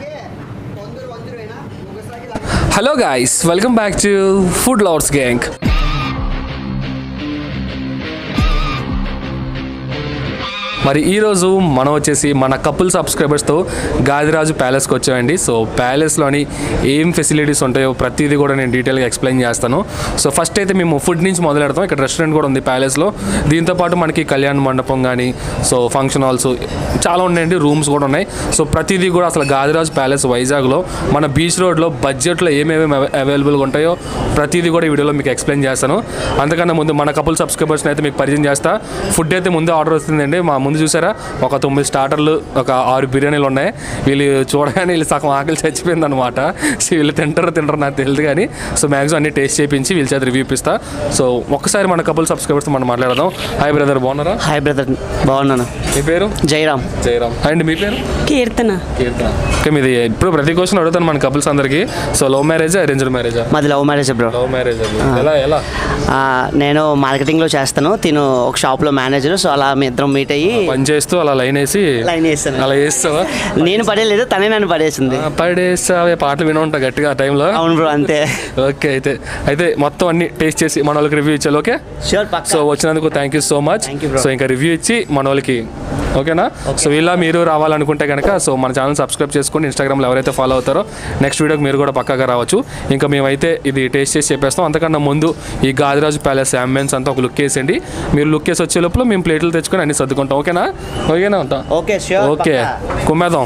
Hello guys welcome back to food lovers gang మరి ఈరోజు మనం వచ్చేసి మన కపుల్ సబ్స్క్రైబర్స్తో గాదిరాజు ప్యాలెస్కి వచ్చామండి సో ప్యాలెస్లోని ఏం ఫెసిలిటీస్ ఉంటాయో ప్రతిదీ కూడా నేను డీటెయిల్గా ఎక్స్ప్లెయిన్ చేస్తాను సో ఫస్ట్ అయితే మేము ఫుడ్ నుంచి మొదలు పెడతాం ఇక్కడ రెస్టారెంట్ కూడా ఉంది ప్యాలెస్లో దీంతోపాటు మనకి కళ్యాణ మండపం కానీ సో ఫంక్షన్ హాల్స్ చాలా ఉన్నాయండి రూమ్స్ కూడా ఉన్నాయి సో ప్రతిదీ కూడా అసలు గాదిరాజు ప్యాలెస్ వైజాగ్లో మన బీచ్ రోడ్లో బడ్జెట్లో ఏమేమి అవైలబుల్గా ఉంటాయో ప్రతిదీ కూడా ఈ వీడియోలో మీకు ఎక్స్ప్లెయిన్ చేస్తాను అంతకన్నా ముందు మన కపుల్ సబ్స్క్రైబర్స్ని అయితే మీకు పరిచయం చేస్తా ఫుడ్ అయితే ముందే ఆర్డర్ వస్తుందండి మా ముందు చూసారా ఒక తొమ్మిది స్టార్టర్లు ఒక ఆరు బిర్యానీలు ఉన్నాయి వీళ్ళు చూడగానే వీళ్ళు సగం ఆకలి చచ్చిపోయింది అనమాట సో వీళ్ళు తింటారో తింటారో నాకు తెలియదు కానీ సో మ్యాక్సిమం అన్ని టేస్ట్ చేయించి వీళ్ళ చేత రివ్యూ ఇప్పిస్తా సో ఒక్కసారి మన కపుల్ సబ్స్క్రైబర్స్ మనం మాట్లాడదాం హాయ్ బ్రదర్ బాగున్నారా హాయ్ బ్రదర్ బాగున్నాను మీ పేరు జైరామ్ జయరామ్ అండ్ మీ పేరు కీర్తన కీర్తన ఓకే మీది ఇప్పుడు ప్రతి క్వశ్చన్ అడుగుతాను మన కపుల్స్ అందరికి సో లవ్ మ్యారేజ్ అరేంజ్డ్ మ్యారేజా మాది love marriage bro love marriage ఎలా ఎలా ఆ, నేను మార్కెటింగ్లో చేస్తాను తిను ఒక షాప్లో మేనేజర్ సో అలా మీ ఇద్దరం మీట్ అయ్యి పని చేస్తూ అలా లైన్ వేసి లైన్ వేస్తాను అలా వేస్తావా నేను పడేయలేదు తనే నన్ను పడేసింది ఆ, పడేస్తావే పాటలు విన ఉంటా గట్టిగా ఆ టైంలో అవును బ్రో అంతే ఓకే అయితే అయితే మొత్తం అన్ని టేస్ట్ చేసి మన వాళ్ళకి రివ్యూ ఇచ్చాలి ఓకే షూర్ సో పక్క వచ్చినందుకు thank you so much Thank you, bro. So ఇంకా రివ్యూ ఇచ్చి మన వాళ్ళకి ఓకేనా సో ఇలా మీరు రావాలనుకుంటే కనుక సో మన ఛానల్ సబ్స్క్రైబ్ చేసుకొని ఇన్స్టాగ్రామ్లో ఎవరైతే ఫాలో అవుతారో నెక్స్ట్ వీడియోకి మీరు కూడా పక్కాగా రావచ్చు ఇంకా మేమైతే ఇది టేస్ట్ చేసి చెప్పేస్తాం అంతకన్నా ముందు ఈ గాదిరాజు ప్యాలెస్ అంబియన్స్ అంతా ఒక లుక్ వేసేయండి మీరు లుక్ వేసి వచ్చే లోపల మేము ప్లేట్లు తెచ్చుకొని అన్ని సర్దుకుంటాం ఓకేనా ఓకేనా ఉంటాం ఓకే షూర్ ఓకే కుమ్మేద్దాం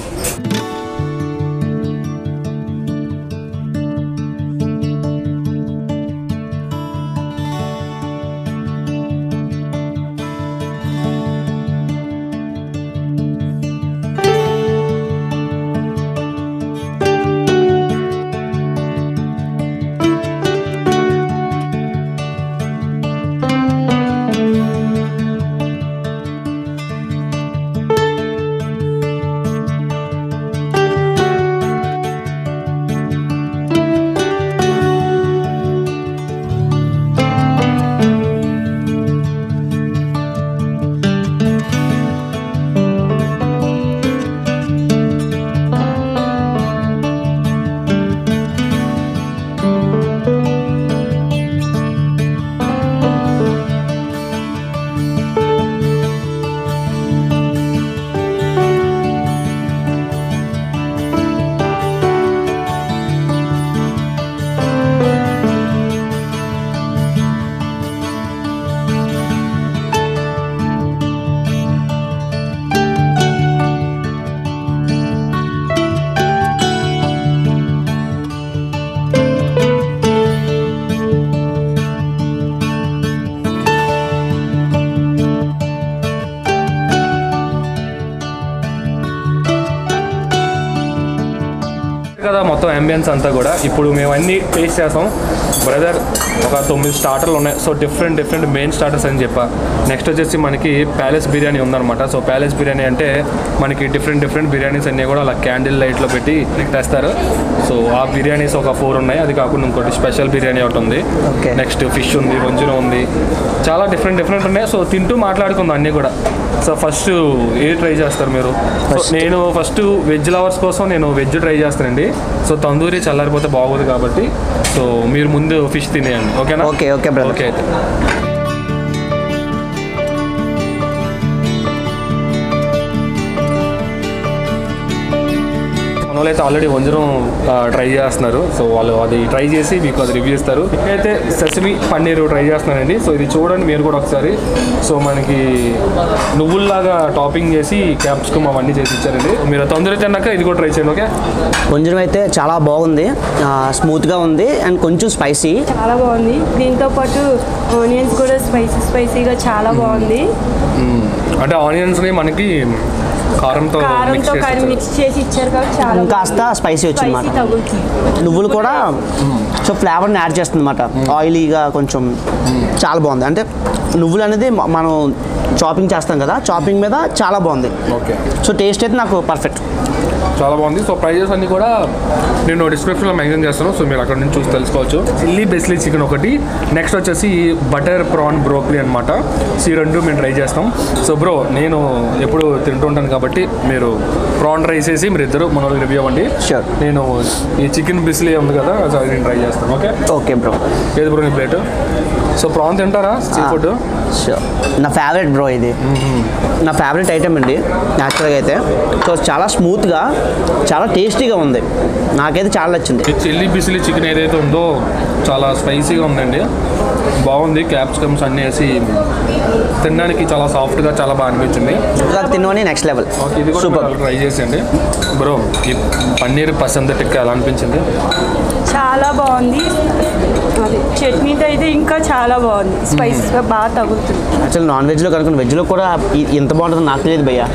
కదా మొత్తం అంబియన్స్ అంతా కూడా ఇప్పుడు మేము అన్ని టేస్ట్ చేస్తాం బ్రదర్ ఒక తొమ్మిది స్టార్టర్లు ఉన్నాయి so different different main starters అని చెప్పా నెక్స్ట్ వచ్చేసి మనకి ప్యాలెస్ బిర్యానీ ఉందన్నమాట సో ప్యాలెస్ బిర్యానీ అంటే మనకి డిఫరెంట్ డిఫరెంట్ బిర్యానీస్ అన్నీ కూడా అలా క్యాండిల్ లైట్లో పెట్టి తెస్తారు సో ఆ బిర్యానీస్ ఒక ఫోర్ ఉన్నాయి అది కాకుండా ఇంకోటి స్పెషల్ బిర్యానీ ఒకటి ఉంది Okay. నెక్స్ట్ ఫిష్ ఉంది వంజున ఉంది చాలా డిఫరెంట్ డిఫరెంట్ ఉన్నాయి సో తింటూ మాట్లాడుకుందాం అన్నీ కూడా సో ఫస్ట్ ఏది ట్రై చేస్తారు మీరు సో First- నేను ఫస్ట్ వెజ్ లవర్స్ కోసం నేను వెజ్ ట్రై చేస్తానండి సో తందూరి చల్లారిపోతే బాగోదు కాబట్టి సో మీరు ముందు ఫిష్ తినేయండి ఓకేనా Okay, okay, brother. ఓకే అయితే మన వాళ్ళైతే ఆల్రెడీ వంజరం ట్రై చేస్తున్నారు సో వాళ్ళు అది ట్రై చేసి మీకు అది రివ్యూ ఇస్తారు అయితే ససిమి పన్నీర్ ట్రై చేస్తున్నానండి సో ఇది చూడండి మీరు కూడా ఒకసారి సో మనకి నువ్వుల్లాగా టాపింగ్ చేసి క్యాప్సికమ్ అవన్నీ చేసి ఇచ్చారండి మీరు తొందర తిన్నాక ఇది కూడా ట్రై చేయండి ఓకే కొంచెం అయితే చాలా బాగుంది ఆ, స్మూత్గా ఉంది అండ్ కొంచెం స్పైసీ చాలా బాగుంది దీంతో పాటు ఆనియన్స్ కూడా స్పైసీ స్పైసీగా చాలా బాగుంది అంటే ఆనియన్స్ని మనకి కారంతో మిక్స్ కారంతో కానీ చేసి మిక్స్ చేసి ఇచ్చారు కాబట్టి చాలా కాస్త స్పైసీ వచ్చింది స్పైసీ అన్నమాట తగులుతుంది నువ్వులు కూడా సో ఫ్లేవర్ని యాడ్ చేస్తుంది అనమాట ఆయిలీగా కొంచెం చాలా బాగుంది అంటే నువ్వులు అనేది మ- మనం చాపింగ్ చేస్తాం కదా చాపింగ్ మీద చాలా బాగుంది ఓకే సో టేస్ట్ అయితే నాకు పర్ఫెక్ట్ చాలా బాగుంది సో ప్రైజెస్ అన్ని కూడా నేను డిస్క్రిప్షన్లో మెన్షన్ చేస్తాను సో మీరు అక్కడ నుంచి చూసి తెలుసుకోవచ్చు చిల్లీ బెస్లీ చికెన్ ఒకటి నెక్స్ట్ వచ్చేసి బటర్ ప్రాన్ బ్రోక్లీ అనమాట సో ఈ రెండు మేము ట్రై చేస్తాం సో బ్రో నేను ఎప్పుడు తింటుంటాను కాబట్టి మీరు ప్రాన్ రైస్ వేసి మీరు ఇద్దరు మన రివ్యూ అవ్వండి Sure. నేను ఈ చికెన్ బిస్లీ ఉంది కదా సో అది నేను ట్రై చేస్తాను ఓకే ఓకే బ్రో ఏది బ్రో నీ ప్లేట్ సో ప్రాన్ తింటారా సీ ఫుడ్ షూర్ నా ఫేవరెట్ బ్రో ఇది నా ఫేవరెట్ ఐటమ్ అండి యాక్చువల్గా అయితే సో చాలా స్మూత్గా చాలా టేస్టీగా ఉంది నాకైతే చాలా నచ్చింది ఈ చిల్లీ బిసిలీ చికెన్ ఏదైతే ఉందో చాలా స్పైసీగా ఉందండి బాగుంది క్యాప్సికమ్స్ అన్నీ వేసి తినడానికి చాలా సాఫ్ట్గా చాలా బాగా అనిపించింది ఇలా తినవని నెక్స్ట్ లెవెల్ ఓకే, ఇది కూడా సూపర్ మీరు ట్రై చేసేయండి బ్రో ఈ పన్నీర్ పసంద టిక్కా ఎలా అనిపించింది చాలా బాగుంది అది చట్నీతో అయితే ఇంకా చాలా బాగుంది స్పైసీగా బాగా తగులుతుంది యాక్చువల్ నాన్ వెజ్లో కనుక వెజ్లో కూడా ఇ- ఇంత బాగుంటుందో నాకు తెలియదు భయ్యా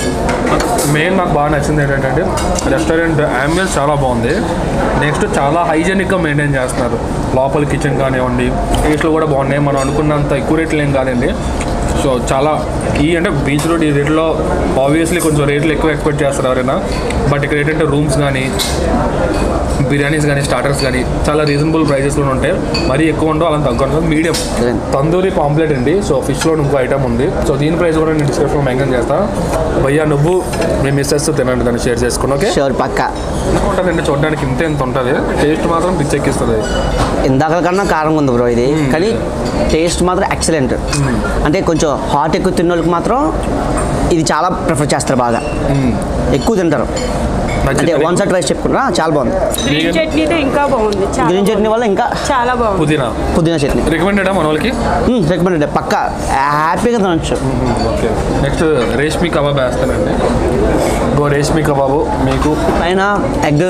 మెయిన్ నాకు బాగా నచ్చింది ఏంటంటే రెస్టారెంట్ అంబియన్స్ చాలా బాగుంది నెక్స్ట్ చాలా హైజెనిక్గా మెయింటైన్ చేస్తున్నారు లోపల కిచెన్ కానివ్వండి టేస్ట్లు కూడా బాగున్నాయి మనం అనుకున్నంత ఎక్కువ రేట్లు ఏం కాదండి సో చాలా ఈ అంటే బీచ్ రోడ్ ఈ రేట్లో ఆబ్వియస్లీ కొంచెం రేట్లు ఎక్కువ ఎక్స్పెక్ట్ చేస్తారు ఎవరైనా బట్ ఇక్కడ ఏంటంటే రూమ్స్ కానీ బిర్యానీస్ కానీ స్టార్టర్స్ కానీ చాలా రీజనబుల్ ప్రైజెస్లో ఉంటాయి మరీ ఎక్కువ ఉండవు అలా తక్కువ ఉండదు మీడియం తందూరి పాంప్లెట్ అండి సో ఫిష్లో ఇంకో ఐటమ్ ఉంది సో దీని ప్రైస్ కూడా నేను డిస్క్రిప్షన్ మెన్షన్ చేస్తా భయ్యా నువ్వు మీ మిస్సెస్ తినండి దాన్ని షేర్ చేసుకుని ఓకే షూర్ పక్కా ఉంటుందండి చూడడానికి ఇంత ఎంత ఉంటుంది టేస్ట్ మాత్రం పిచ్చెక్కిస్తుంది ఇందాక కన్నా కారం ఉంది బ్రో ఇది కానీ టేస్ట్ మాత్రం ఎక్సలెంట్ అంటే కొంచెం హాట్ ఎక్కువ తిన్న వాళ్ళకి మాత్రం ఇది చాలా ప్రిఫర్ చేస్తారు బాగా ఎక్కువ తింటారు అంటే వన్ సైడ్ రైస్ చెప్పుకున్నా చాలా బాగుంది గ్రీన్ Vegan- చట్నీతో ఇంకా బాగుంది చాలా గ్రీన్ చట్నీ వల్ల ఇంకా చాలా బాగుంది పుదీనా పుదీనా చట్నీ రికమెండెడా మన వాళ్ళకి రికమెండెడ్ పక్కా హ్యాపీగా తినొచ్చు ఓకే నెక్స్ట్ రేష్మి కబాబ్ వేస్తానండి గో రేష్మి కబాబు మీకు పైన ఎగ్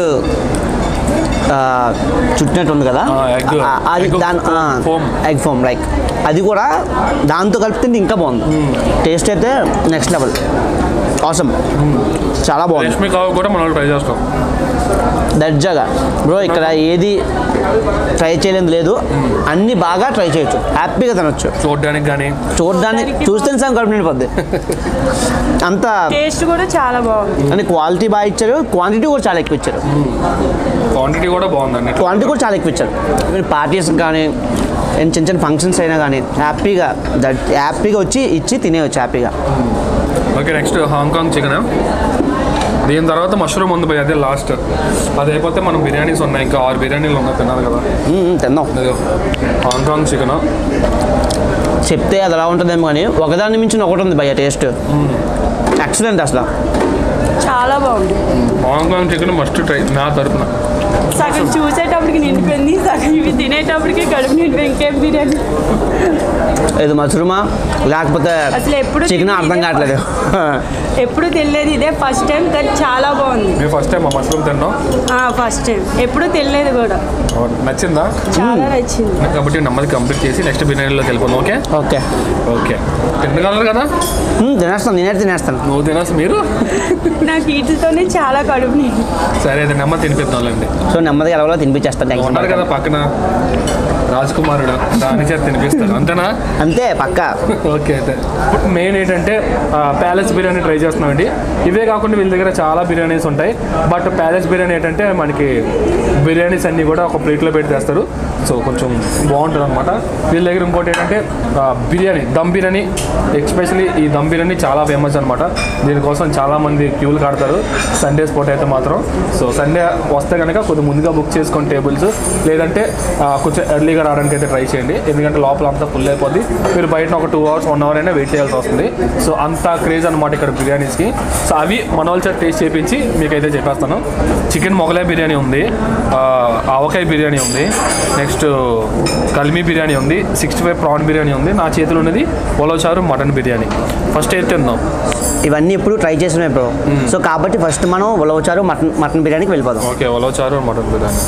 చుట్టినట్టు ఉంది కదా ఆ, egg. ఆ, అది Egg దాని foam. ఎగ్ ఫోమ్ లైక్ అది కూడా దాంతో కలిపితే ఇంకా బాగుంది టేస్ట్ అయితే నెక్స్ట్ లెవెల్ అవసరం చాలా బాగుంది రేష్మి కబాబ్ కూడా మన వాళ్ళు ట్రై చేస్తాం దర్జాగా బ్రో ఇక్కడ ఏది ట్రై చేయలేదు లేదు అన్ని బాగా ట్రై చేయొచ్చు హ్యాపీగా తినొచ్చు చూడడానికి కానీ చూడడానికి చూస్తే సార్ కడుపు నిండిపోద్ది అంత టేస్ట్ కూడా చాలా బాగుంది అంటే క్వాలిటీ బాగా ఇచ్చారు క్వాంటిటీ కూడా చాలా ఎక్కువ ఇచ్చారు క్వాంటిటీ కూడా బాగుందండి క్వాంటిటీ కూడా చాలా ఎక్కువ ఇచ్చారు ఈవెన్ పార్టీస్ కానీ ఏం చిన్న చిన్న ఫంక్షన్స్ అయినా కానీ హ్యాపీగా దట్ హ్యాపీగా వచ్చి ఇచ్చి తినేయచ్చు హ్యాపీగా ఓకే నెక్స్ట్ హాంకాంగ్ చికెన్ దీని తర్వాత మష్రూమ్ ఉంది భయ్ అదే లాస్ట్ అది అయిపోతే మనం బిర్యానీస్ ఉన్నాయి ఇంకా ఆరు బిర్యానీలు ఉన్నాయి తినాలి కదా మ్మ్, మ్మ్, తిందాం అదే హాంకాంగ్ చికెన్ చెప్తే అది ఎలా ఉంటుందేమో కానీ ఒకదాని మించిన ఒకటి ఉంది భయ్య టేస్ట్ ఎక్సలెంట్ అసలు చాలా బాగుంది హాంకాంగ్ చికెన్ మస్ట్ ట్రై నా తరపున సగం చూసేటప్పటికి నిండిపోయింది సగం ఇవి తినేటప్పటికి కడుపు నిండిపోయి ఇంకేం బిర్యానీ ఇది మష్రూమా లేకపోతే అసలు ఎప్పుడు చికెన్ తిని అర్థం ఇదే కావట్లేదు ఎప్పుడు తెలియదు ఇదే ఫస్ట్ టైం కానీ చాలా బాగుంది మేము ఫస్ట్ టైం ఆ మష్రూమ్ తిన్నాం ఫస్ట్ టైం ఎప్పుడు తెలియదు కూడా నచ్చిందా చాలా నచ్చింది కాబట్టి నెమ్మది కంప్లీట్ చేసి నెక్స్ట్ బిర్యానీలోకి వెళ్ళిపోదాం ఓకే ఓకే ఓకే తినగలరు కదా మ్మ్, తినేస్తాను నేనే తినేస్తాను నువ్వు తినేసి మీరు నాకు వీటితోనే చాలా కడుపు నిండి సరే అయితే నెమ్మది తినిపిద్దాంలేండి సో నెమ్మదిగా ఎలా తినిపించేస్తాను టెన్షన్ ఉన్నారు కదా పక్కన రాజ్ కుమారుడు దాని చేత తినిపిస్తారు అంతేనా అంతే పక్కా ఓకే అయితే మెయిన్ ఏంటంటే ప్యాలెస్ బిర్యానీ ట్రై చేస్తున్నామండి ఇవే కాకుండా వీళ్ళ దగ్గర చాలా బిర్యానీస్ ఉంటాయి బట్ ప్యాలెస్ బిర్యానీ ఏంటంటే మనకి బిర్యానీస్ అన్నీ కూడా ఒక ప్లేట్లో పెట్టి తెస్తారు సో కొంచెం బాగుంటుంది అనమాట వీళ్ళ దగ్గర ఇంకోటి ఏంటంటే ఆ, బిర్యానీ దమ్ బిర్యానీ ఎస్పెషలీ ఈ దమ్ బిర్యానీ చాలా ఫేమస్ అనమాట దీనికోసం చాలామంది క్యూలు కడతారు సండేస్ పూట అయితే మాత్రం సో సండే వస్తే కనుక కొద్దిగా ముందుగా బుక్ చేసుకొని టేబుల్స్ లేదంటే ఆ, కొంచెం ఎర్లీగా రావడానికి అయితే ట్రై చేయండి ఎందుకంటే లోపల అంతా ఫుల్ అయిపోద్ది మీరు బయట ఒక టూ అవర్స్ వన్ అవర్ అయినా వెయిట్ చేయాల్సి వస్తుంది సో అంత క్రేజ్ అనమాట ఇక్కడ బిర్యానీస్కి సో అవి మన వాళ్ళ చేత టేస్ట్ చేయించి మీకైతే చెప్పేస్తాను చికెన్ మొగలాయ్ బిర్యానీ ఉంది ఆ, ఆవకాయ బిర్యానీ ఉంది నెక్స్ట్ కల్మీ బిర్యానీ ఉంది సిక్స్టీ ఫైవ్ ప్రాన్ బిర్యానీ ఉంది నా చేతిలో ఉన్నది ఉలవచారు మటన్ బిర్యానీ ఫస్ట్ అయితే తిందాం ఇవన్నీ ఇప్పుడు ట్రై చేసినాయి బ్రో సో కాబట్టి ఫస్ట్ మనం ఉలవచారు మటన్ మటన్ బిర్యానీకి వెళ్ళిపోదాం okay ulavacharu mutton biryani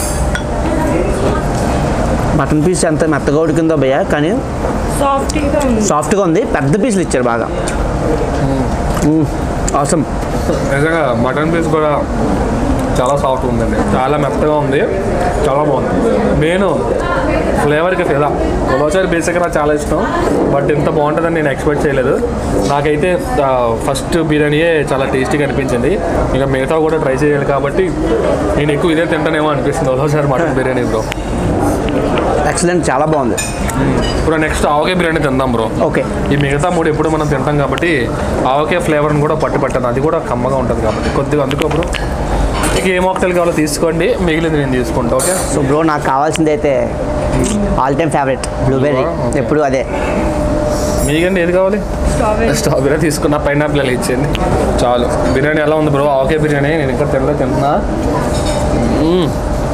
mutton piece ఎంత మెత్తగా ఉడికిందో భయ్య కానీ సాఫ్ట్గా ఉంది సాఫ్ట్గా ఉంది పెద్ద పీసులు ఇచ్చారు బాగా అవసరం నిజంగా మటన్ పీస్ కూడా చాలా సాఫ్ట్ ఉందండి చాలా మెత్తగా ఉంది చాలా బాగుంది నేను ఫ్లేవర్కి ఫిదా ఉలవచారు బేసిక్గా నాకు చాలా ఇష్టం బట్ ఇంత బాగుంటుందని నేను ఎక్స్పెక్ట్ చేయలేదు నాకైతే ఫస్ట్ బిర్యానీయే చాలా టేస్టీగా అనిపించింది ఇక మిగతా కూడా ట్రై చేయాలి కాబట్టి నేను ఎక్కువ ఇదే తింటానేమో అనిపిస్తుంది ulavacharu mutton biryani bro excellent చాలా బాగుంది ఇప్పుడు నెక్స్ట్ ఆవకాయ బిర్యానీ తిందాం బ్రో ఓకే ఈ మిగతా మూడు ఎప్పుడు మనం తింటాం కాబట్టి ఆవకాయ ఫ్లేవర్ని కూడా పట్టు పట్టాను అది కూడా కమ్మగా ఉంటుంది కాబట్టి కొద్దిగా అందుకో బ్రో మీకు ఏ మొక్కలు కావాలో తీసుకోండి మిగిలింది నేను తీసుకుంటా ఓకే సో బ్రో నాకు కావాల్సింది అయితే all time favourite blueberry Okay. ఎప్పుడు అదే మీకండి ఏది కావాలి స్ట్రాబెరీ స్ట్రాబెరీ తీసుకున్న పైనాపిల్ అలా ఇచ్చేయండి చాలు బిర్యానీ ఎలా ఉంది బ్రో ఆవకాయ బిర్యానీ నేను ఇంకా తినలే తింటున్నా మ్మ్.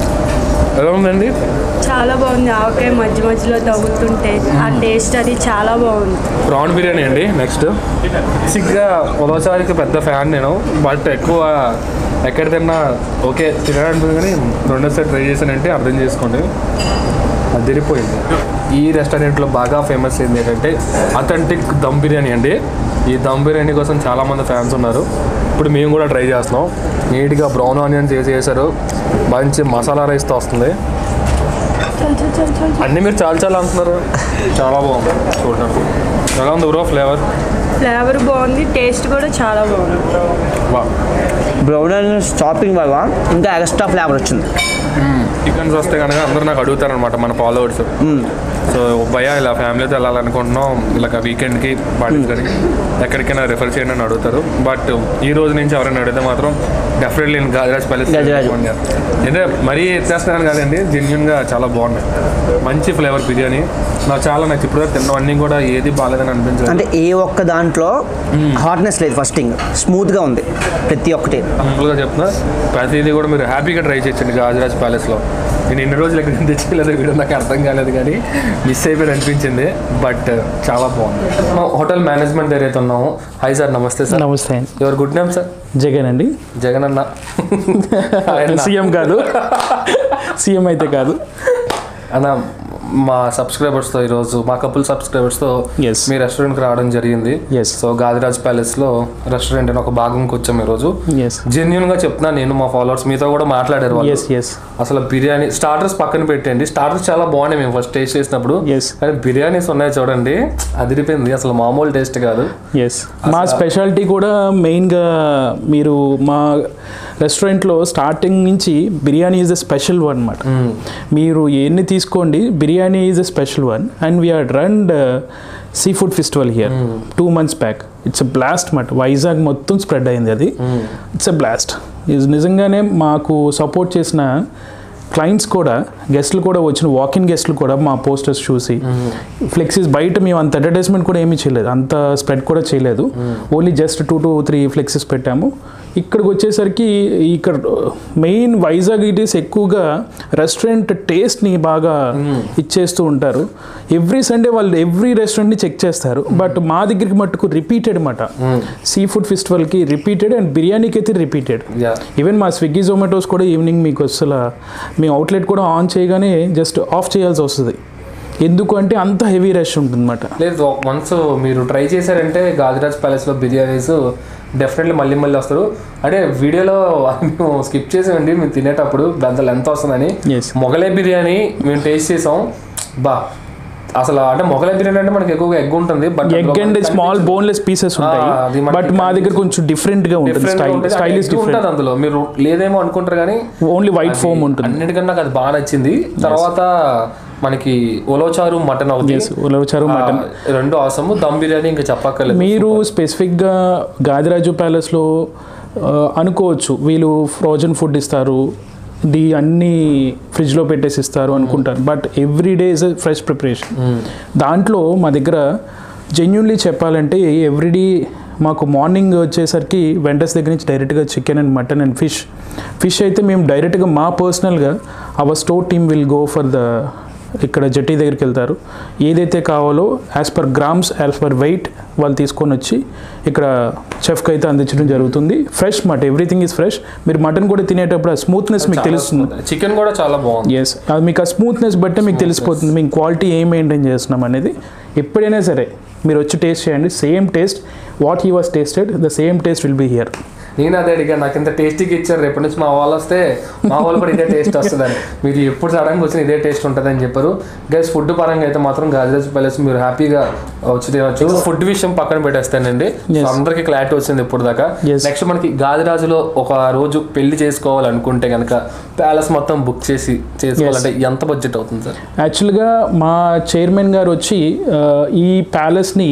ఎలా ఉందండి చాలా బాగుంది ఆవకాయ మధ్య మధ్యలో తగ్గుతుంటే ఆ టేస్ట్ అది చాలా బాగుంది ప్రాన్ బిర్యానీ అండి నెక్స్ట్ బేసిక్గా ఉదవచారికి పెద్ద ఫ్యాన్ నేను బట్ ఎక్కువ ఎక్కడ తిన్నా ఓకే తినడానికి కానీ రెండోసారి ట్రై చేశానంటే అర్థం చేసుకోండి అది తిరిగిపోయింది ఈ రెస్టారెంట్లో బాగా ఫేమస్ ఏంది ఏంటంటే అథెంటిక్ దమ్ బిర్యానీ అండి ఈ దమ్ బిర్యానీ కోసం చాలామంది ఫ్యాన్స్ ఉన్నారు ఇప్పుడు మేము కూడా ట్రై చేస్తున్నాం నీట్గా బ్రౌన్ ఆనియన్స్ వేసి చేశారు మంచి మసాలా రైస్తో వస్తుంది చల్ చల్ చల్ చల్ అన్నీ మీరు చాలా చాలా అంటున్నారు చాలా బాగుంది చూడండి ఎలా ఉంది బ్రో ఫ్లేవర్ ఫ్లేవర్ బాగుంది టేస్ట్ కూడా చాలా బాగుంది వా బ్రౌన్ స్టాపింగ్ వల్ల ఇంకా ఎక్స్ట్రా ఫ్లేవర్ వచ్చింది చికెన్స్ వస్తే కనుక అందరూ నాకు అడుగుతారనమాట మన ఫాలోవర్స్ సో భయ ఇలా ఫ్యామిలీతో వెళ్ళాలనుకుంటున్నాం ఇలా వీకెండ్కి పార్టీస్ కానీ ఎక్కడికైనా రిఫర్ చేయండి అని అడుగుతారు బట్ ఈ రోజు నుంచి ఎవరైనా అడిగితే మాత్రం డెఫినెట్లీ నేను గాజరాజ్ ప్యాలెస్ గాజరాజ్. అంటే మరీ ఎత్తేస్తున్నాను కాదండి జెన్యున్గా చాలా బాగున్నాయి మంచి ఫ్లేవర్ బిర్యానీ నాకు చాలా నచ్చి ఇప్పుడు తిన్నవన్నీ కూడా ఏది బాగాలేదని అనిపించలేదు అంటే ఏ ఒక్క దాంట్లో హాట్నెస్ లేదు ఫస్ట్ థింగ్ స్మూత్గా ఉంది ప్రతి ఒక్కటి సింపుల్గా చెప్తున్నా ప్రతిదీ కూడా మీరు హ్యాపీగా ట్రై చేయొచ్చండి గాజరాజ్ ప్యాలెస్లో నేను ఇన్ని రోజులు ఇక్కడ తెచ్చుకోలేదు వీడియో నాకు అర్థం కాలేదు కానీ మిస్ అయిపోయి అనిపించింది బట్ చాలా బాగుంది మా హోటల్ మేనేజ్మెంట్ దగ్గర అయితే ఉన్నాము హాయ్ సార్ నమస్తే సార్ నమస్తే అండి your good name sir Jagan అండి జగన్ అన్న ఆయన సీఎం కాదు సీఎం అయితే కాదు అన్న మా సబ్స్క్రైబర్స్తో ఈరోజు మా కపుల్ సబ్స్క్రైబర్స్తో Yes. మీ రెస్టారెంట్కి రావడం జరిగింది Yes. సో గాదిరాజ్ ప్యాలెస్లో రెస్టారెంట్ అని ఒక భాగంకి వచ్చాం ఈరోజు ఎస్ జెన్యున్గా చెప్తున్నా నేను మా ఫాలోవర్స్ మీతో కూడా మాట్లాడారు వాళ్ళు ఎస్ ఎస్ అసలు బిర్యానీ స్టార్టర్స్ పక్కన పెట్టండి స్టార్టర్స్ చాలా బాగున్నాయి మేము ఫస్ట్ టేస్ట్ చేసినప్పుడు Yes. కానీ బిర్యానీస్ ఉన్నాయి చూడండి అదిరిపోయింది అసలు మామూలు టేస్ట్ కాదు ఎస్ మా స్పెషాలిటీ కూడా మెయిన్గా మీరు మా రెస్టారెంట్లో స్టార్టింగ్ నుంచి biryani is a special one అనమాట మీరు ఎన్ని తీసుకోండి biryani is a special one and we are run sea food festival here two months back it's a blast మాట వైజాగ్ మొత్తం స్ప్రెడ్ అయింది అది ఇట్స్ ఎ బ్లాస్ట్ ఇది నిజంగానే మాకు సపోర్ట్ చేసిన క్లయింట్స్ కూడా గెస్ట్లు కూడా వచ్చిన వాకిన్ గెస్ట్లు కూడా మా పోస్టర్స్ చూసి ఫ్లెక్సీస్ బయట మేము అంత అడ్వర్టైజ్మెంట్ కూడా ఏమీ చేయలేదు అంత స్ప్రెడ్ కూడా చేయలేదు only just two two three flexes పెట్టాము ఇక్కడికి వచ్చేసరికి ఇక్కడ మెయిన్ వైజాగ్ ఇటీస్ ఎక్కువగా రెస్టారెంట్ టేస్ట్ని బాగా ఇచ్చేస్తూ ఉంటారు ఎవ్రీ సండే వాళ్ళు ఎవ్రీ రెస్టారెంట్ని చెక్ చేస్తారు బట్ మా దగ్గరికి మట్టుకు రిపీటెడ్ అనమాట సీ ఫుడ్ ఫెస్టివల్కి రిపీటెడ్ అండ్ బిర్యానీకి అయితే రిపీటెడ్ యా ఈవెన్ మా స్విగ్గీ జొమాటోస్ కూడా ఈవినింగ్ మీకు అసలు మీ అవుట్లెట్ కూడా ఆన్ చేయగానే జస్ట్ ఆఫ్ చేయాల్సి వస్తుంది ఎందుకు అంటే అంత హెవీ రష్ ఉంటుందన్నమాట లేదు వన్స్ మీరు ట్రై చేశారంటే గాజరాజ్ ప్యాలెస్లో బిర్యానీస్ డెఫినెట్లీ మళ్ళీ మళ్ళీ వస్తారు అంటే వీడియోలో మేము స్కిప్ చేసామండి మేము తినేటప్పుడు దాంట్లో లెంత్ వస్తుందని Yes. మొగలై బిర్యానీ మేము టేస్ట్ చేసాం బా అసలు అంటే మొగలై బిర్యానీ అంటే మనకి ఎక్కువగా ఎగ్ ఉంటుంది but egg and small boneless pieces అది ఉంటాయి మనకి బట్ మా దగ్గర కొంచెం డిఫరెంట్ గా ఉంటుంది స్టైల్ స్టైల్ ఇస్ ఉంటుంది డిఫరెంట్ అందులో మీరు లేదేమో అనుకుంటారు కానీ ఓన్లీ వైట్ ఫోమ్ ఉంటుంది అన్నిటికన్నా నాకు అది బాగా నచ్చింది తర్వాత మనకి ఉలవచారు మటన్ అవుతుంది ఎస్ ఉలవచారు మటన్ ఆ, రెండు అవసరము దమ్ బిర్యానీ ఇంకా చెప్పక్కర్లేదు మీరు స్పెసిఫిక్గా గాదిరాజు ప్యాలెస్లో ఆ, అనుకోవచ్చు వీళ్ళు ఫ్రోజన్ ఫుడ్ ఇస్తారు ది అన్ని ఫ్రిడ్జ్లో పెట్టేసి ఇస్తారు అనుకుంటారు but every day is fresh preparation దాంట్లో మా దగ్గర జెన్యున్లీ చెప్పాలంటే ఎవ్రీడే మాకు మార్నింగ్ వచ్చేసరికి వెంటర్స్ దగ్గర నుంచి డైరెక్ట్గా chicken and mutton and fish fish అయితే మేము డైరెక్ట్గా మా పర్సనల్గా our store team will go for the ఇక్కడ జట్టి దగ్గరికి వెళ్తారు ఏదైతే కావాలో as per grams as per weight వాళ్ళు తీసుకొని వచ్చి ఇక్కడ చెఫ్కి అయితే అందించడం జరుగుతుంది ఫ్రెష్ మట్ ఎవ్రీథింగ్ ఈజ్ ఫ్రెష్ మీరు మటన్ కూడా తినేటప్పుడు ఆ స్మూత్నెస్ మీకు తెలుస్తుంది చికెన్ కూడా చాలా బాగుంది ఎస్ అది మీకు ఆ స్మూత్నెస్ బట్టే మీకు తెలిసిపోతుంది మీకు క్వాలిటీ ఏం మెయింటైన్ చేస్తున్నాం అనేది ఎప్పుడైనా సరే మీరు వచ్చి టేస్ట్ చేయండి same taste what he was tasted the same taste will be here నేను అదే అడిగాను నాకు ఇంత టేస్టీగా ఇచ్చారు రేపటి నుంచి మా వాళ్ళు వస్తే మా వాళ్ళు కూడా ఇదే టేస్ట్ వస్తుందని మీరు ఎప్పుడు సడన్గా వచ్చిన ఇదే టేస్ట్ ఉంటుంది అని చెప్పారు గైస్ ఫుడ్ పరంగా అయితే మాత్రం గాజరాజ్ ప్యాలెస్ మీరు హ్యాపీగా వచ్చి తినవచ్చు ఫుడ్ విషయం పక్కన పెట్టేస్తానండి సో అందరికీ క్లారిటీ వచ్చింది ఇప్పుడు దాకా Yes. నెక్స్ట్ మనకి గాజరాజులో ఒక రోజు పెళ్లి చేసుకోవాలనుకుంటే కనుక ప్యాలెస్ మొత్తం బుక్ చేసి చేసుకోవాలంటే ఎంత బడ్జెట్ అవుతుంది సార్ యాక్చువల్గా మా చైర్మన్ గారు వచ్చి ఆ, ఈ ప్యాలెస్ని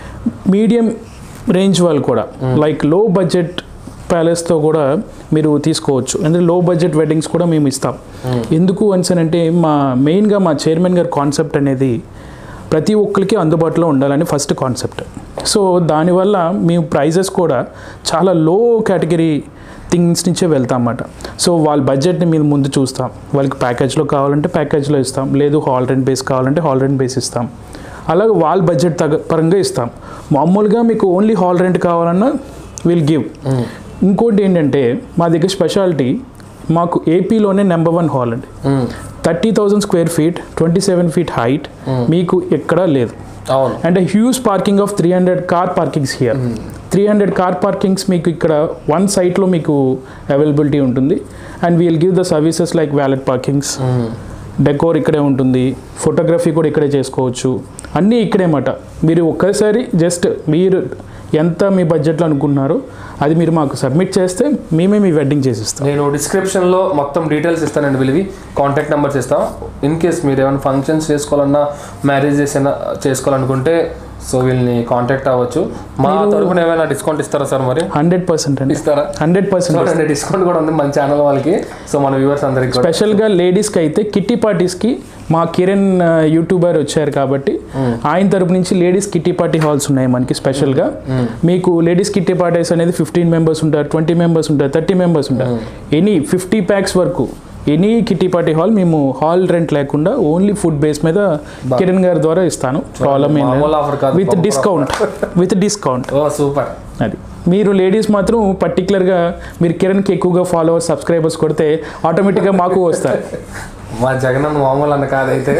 మీడియం రేంజ్ వాళ్ళు కూడా లైక్ లో బడ్జెట్ ప్యాలెస్తో కూడా మీరు తీసుకోవచ్చు అంటే లో బడ్జెట్ వెడ్డింగ్స్ కూడా మేము ఇస్తాం ఎందుకు అంటే మా మెయిన్గా మా చైర్మన్ గారి కాన్సెప్ట్ అనేది ప్రతి ఒక్కరికి అందుబాటులో ఉండాలని ఫస్ట్ కాన్సెప్ట్ సో దానివల్ల మేము ప్రైజెస్ కూడా చాలా లో కేటగిరీ థింగ్స్ నుంచే వెళ్తాం అన్నమాట సో వాళ్ళ బడ్జెట్ని మేము ముందు చూస్తాం వాళ్ళకి ప్యాకేజ్లో కావాలంటే ప్యాకేజ్లో ఇస్తాం లేదు హాల్ రెంట్ బేస్ కావాలంటే హాల్ రెంట్ బేస్ ఇస్తాం అలాగే వాళ్ళ బడ్జెట్ తగ్గ పరంగా ఇస్తాం మామూలుగా మీకు ఓన్లీ హాల్ రెంట్ కావాలన్నా విల్ గివ్ ఇంకోటి ఏంటంటే మా దగ్గర స్పెషాలిటీ మాకు ఏపీలోనే నెంబర్ వన్ హాల్ అండి thirty thousand square feet twenty seven feet height మీకు ఎక్కడా లేదు అవును and huge parking of three hundred car parkings here three hundred car parkings మీకు ఇక్కడ వన్ సైట్లో మీకు అవైలబిలిటీ ఉంటుంది and wheel give the services like valet parkings decor ఇక్కడే ఉంటుంది ఫోటోగ్రఫీ కూడా ఇక్కడే చేసుకోవచ్చు అన్నీ ఇక్కడే మాట మీరు ఒక్కసారి జస్ట్ మీరు ఎంత మీ బడ్జెట్లో అనుకుంటున్నారో అది మీరు మాకు సబ్మిట్ చేస్తే మేమే మీ వెడ్డింగ్ చేసిస్తాం నేను డిస్క్రిప్షన్లో మొత్తం డీటెయిల్స్ ఇస్తానండి వీళ్ళవి కాంటాక్ట్ నెంబర్స్ ఇస్తాం ఇన్ కేస్ మీరు ఏమైనా ఫంక్షన్స్ చేసుకోవాలన్నా మ్యారేజ్ చేసిన చేసుకోవాలనుకుంటే సో వీళ్ళని కాంటాక్ట్ అవ్వచ్చు మా తరఫున ఏమైనా డిస్కౌంట్ ఇస్తారా సార్ మరి హండ్రెడ్ పర్సెంట్ అండి ఇస్తారా హండ్రెడ్ పర్సెంట్ చూడండి డిస్కౌంట్ కూడా ఉంది మన ఛానల్ వాళ్ళకి సో మన వ్యూవర్స్ అందరికి కూడా. స్పెషల్గా లేడీస్కి అయితే కిట్టి పార్టీస్కి మా కిరణ్ ఆ, యూట్యూబర్ వచ్చారు కాబట్టి ఆయన తరపు నుంచి లేడీస్ కిట్టి పార్టీ హాల్స్ ఉన్నాయి మనకి స్పెషల్గా మీకు లేడీస్ కిట్టి పార్టీస్ అనేది ఫిఫ్టీన్ మెంబర్స్ ఉంటారు ట్వంటీ మెంబర్స్ ఉంటారు థర్టీ మెంబర్స్ ఉంటారు ఎనీ ఫిఫ్టీ ప్యాక్స్ వరకు ఎనీ కిట్టి పార్టీ హాల్ మేము హాల్ రెంట్ లేకుండా ఓన్లీ ఫుడ్ బేస్ మీద కిరణ్ గారి ద్వారా ఇస్తాను ప్రాబ్లమ్ ఏం మామూలు offer కాదు, with bumper discount with discount ఓ సూపర్ అది మీరు లేడీస్ మాత్రం పర్టికులర్గా మీరు కిరణ్కి ఎక్కువగా ఫాలోవర్స్ సబ్స్క్రైబర్స్ కొడితే ఆటోమేటిక్గా మాకు వస్తారు మా జగనన్న మామూలు అన్న కాదైతే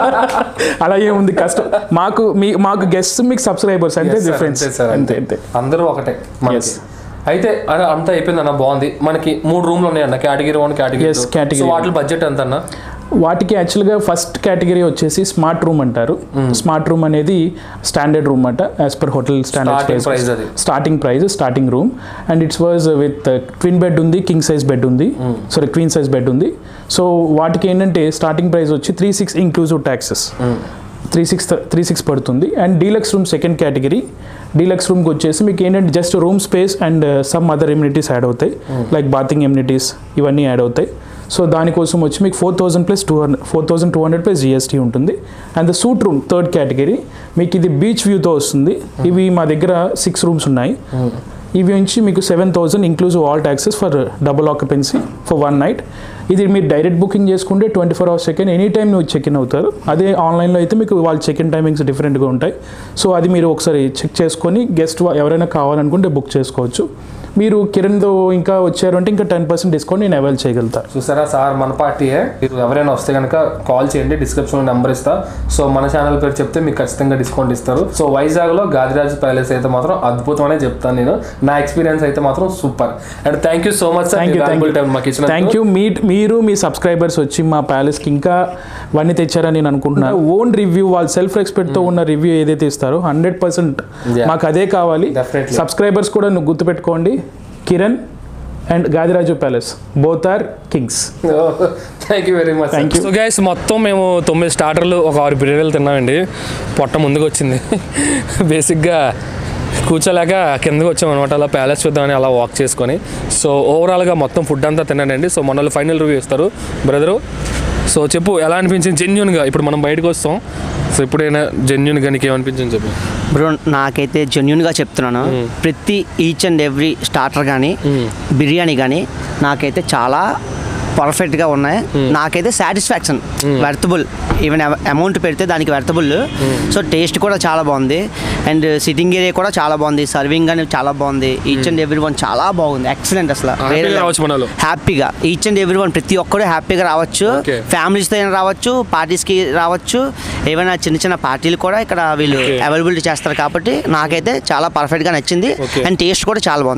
అలా ఏముంది కష్టం మాకు మీ మాకు గెస్ట్ మీకు సబ్స్క్రైబర్స్ అంతే Yes, sir, డిఫరెన్స్ అంతే sir, అంతే అంతే అందరూ ఒకటే మనకి Yes. అయితే అరే అంతా అయిపోయింది అన్న బాగుంది మనకి మూడు రూమ్లు ఉన్నాయన్న category one category Yes, category so వాటి బడ్జెట్ ఎంత అన్న వాటికి యాక్చువల్గా ఫస్ట్ కేటగిరీ వచ్చేసి స్మార్ట్ రూమ్ అంటారు స్మార్ట్ రూమ్ అనేది స్టాండర్డ్ రూమ్ అంట as per hotel Starting price standard అది. Starting price starting room and it's was with twin bed ఉంది కింగ్ సైజ్ బెడ్ ఉంది సారీ క్వీన్ సైజ్ బెడ్ ఉంది so వాటికి ఏంటంటే స్టార్టింగ్ ప్రైస్ వచ్చి three six inclusive taxes three six three six పడుతుంది and deluxe room second category deluxe రూమ్కి వచ్చేసి మీకు ఏంటంటే just room space and some other amenities add అవుతాయి లైక్ బాతింగ్ ఎమ్యూనిటీస్ ఇవన్నీ యాడ్ అవుతాయి సో దానికోసం వచ్చి మీకు four thousand plus two hundred four thousand two hundred plus GST ఉంటుంది and the suite room third category మీకు ఇది బీచ్ వ్యూతో వస్తుంది ఇవి మా దగ్గర సిక్స్ రూమ్స్ ఉన్నాయి ఇవి నుంచి మీకు seven thousand inclusive all taxes for double occupancy for one night ఇది మీరు డైరెక్ట్ బుకింగ్ చేసుకుంటే twenty four hours second any time నువ్వు చెక్ ఇన్ అవుతారు అదే ఆన్లైన్లో అయితే మీకు వాళ్ళ చెక్ ఇన్ టైమింగ్స్ డిఫరెంట్గా ఉంటాయి సో అది మీరు ఒకసారి చెక్ చేసుకొని గెస్ట్ ఎవరైనా కావాలనుకుంటే బుక్ చేసుకోవచ్చు మీరు కిరణ్తో ఇంకా వచ్చారు అంటే ఇంకా టెన్ పర్సెంట్ డిస్కౌంట్ నేను అవైల్ చేయగలుగుతాను చూసారా సార్ మన పార్టీయే మీరు ఎవరైనా వస్తే కనుక కాల్ చేయండి డిస్క్రిప్షన్ నెంబర్ ఇస్తా సో మన ఛానల్ పేరు చెప్తే మీకు ఖచ్చితంగా డిస్కౌంట్ ఇస్తారు సో వైజాగ్ లో గాదిరాజ్ ప్యాలెస్ అయితే మాత్రం అద్భుతమనే చెప్తాను నేను నా ఎక్స్పీరియన్స్ అయితే మాత్రం super and thank you so much sir thank you thank time మాకు యూ ఇచ్చిన థ్యాంక్ యూ మీ మీరు మీ సబ్స్క్రైబర్స్ వచ్చి మా ప్యాలెస్కి ఇంకా వన్నీ తెచ్చారని నేను అనుకుంటున్నాను ఓన్ రివ్యూ వాళ్ళ సెల్ఫ్ రెస్పెక్ట్తో ఉన్న రివ్యూ ఏదైతే ఇస్తారో హండ్రెడ్ పర్సెంట్ Yeah. మాకు అదే కావాలి Definitely. సబ్స్క్రైబర్స్ కూడా నువ్వు గుర్తుపెట్టుకోండి Kiran and Gadiraju Palace both are kings thank you very much Thank you. So guys మొత్తం మేము తొమ్మిది స్టార్టర్లు ఒక ఆరు బిర్యానీలు తిన్నామండి పొట్ట ముందుకు వచ్చింది బేసిక్గా కూర్చోలేక కిందకి వచ్చామన్నమాట అలా ప్యాలెస్ చూద్దామని అలా వాక్ చేసుకొని సో ఓవరాల్గా మొత్తం ఫుడ్ అంతా తిన్నానండి సో మన ఫైనల్ రివ్యూ ఇస్తారు బ్రదరు సో చెప్పు ఎలా అనిపించింది జెన్యున్గా ఇప్పుడు మనం బయటకు వస్తాం సో ఇప్పుడైనా జెన్యున్గా నీకు ఏమనిపించింది చెప్పు బ్రో నాకైతే జెన్యున్గా చెప్తున్నాను ప్రతి ఈచ్ అండ్ ఎవ్రీ స్టార్టర్ కానీ బిర్యానీ కానీ నాకైతే చాలా పర్ఫెక్ట్గా ఉన్నాయి నాకైతే సాటిస్ఫాక్షన్ వర్తబుల్ ఈవెన్ అమౌంట్ పెడితే దానికి వర్తబుల్ సో టేస్ట్ కూడా చాలా బాగుంది అండ్ సిట్టింగ్ ఏరియా కూడా చాలా బాగుంది సర్వింగ్ అనేది చాలా బాగుంది ఈచ్ అండ్ ఎవ్రీ వన్ చాలా బాగుంది ఎక్సలెంట్ అసలు హ్యాపీగా రావచ్చు మనలో హ్యాపీగా ఈచ్ అండ్ ఎవ్రీ వన్ ప్రతి ఒక్కరు హ్యాపీగా రావచ్చు Okay. ఫ్యామిలీస్తో అయినా రావచ్చు పార్టీస్కి రావచ్చు ఏమైనా చిన్న చిన్న పార్టీలు కూడా ఇక్కడ వీళ్ళు Okay. అవైలబిలిటీ చేస్తారు కాబట్టి నాకైతే చాలా పర్ఫెక్ట్గా నచ్చింది Okay. అండ్ టేస్ట్ కూడా చాలా బాగుంది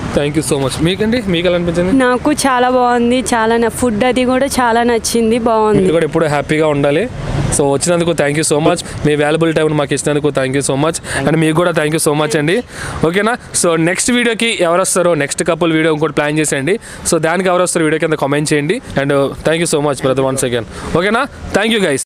థ్యాంక్ యూ సో మచ్ మీకండి మీకు ఎలా అనిపించింది నాకు చాలా బాగుంది చాలా నా ఫుడ్ అది కూడా చాలా నచ్చింది బాగుంది మీరు కూడా ఎప్పుడూ హ్యాపీగా ఉండాలి సో వచ్చినందుకు థ్యాంక్ యూ సో మచ్ మీ వాల్యుబుల్ టైం మాకు ఇచ్చినందుకు thank you so much and మీకు కూడా థ్యాంక్ యూ సో మచ్ అండి ఓకేనా సో నెక్స్ట్ వీడియోకి ఎవరు వస్తారో నెక్స్ట్ కపుల్ వీడియో ఇంకోటి ప్లాన్ చేసేయండి సో దానికి ఎవరు వస్తారో వీడియో కింద కామెంట్ చేయండి and thank you so much brother once again ఓకేనా థ్యాంక్ యూ గైస్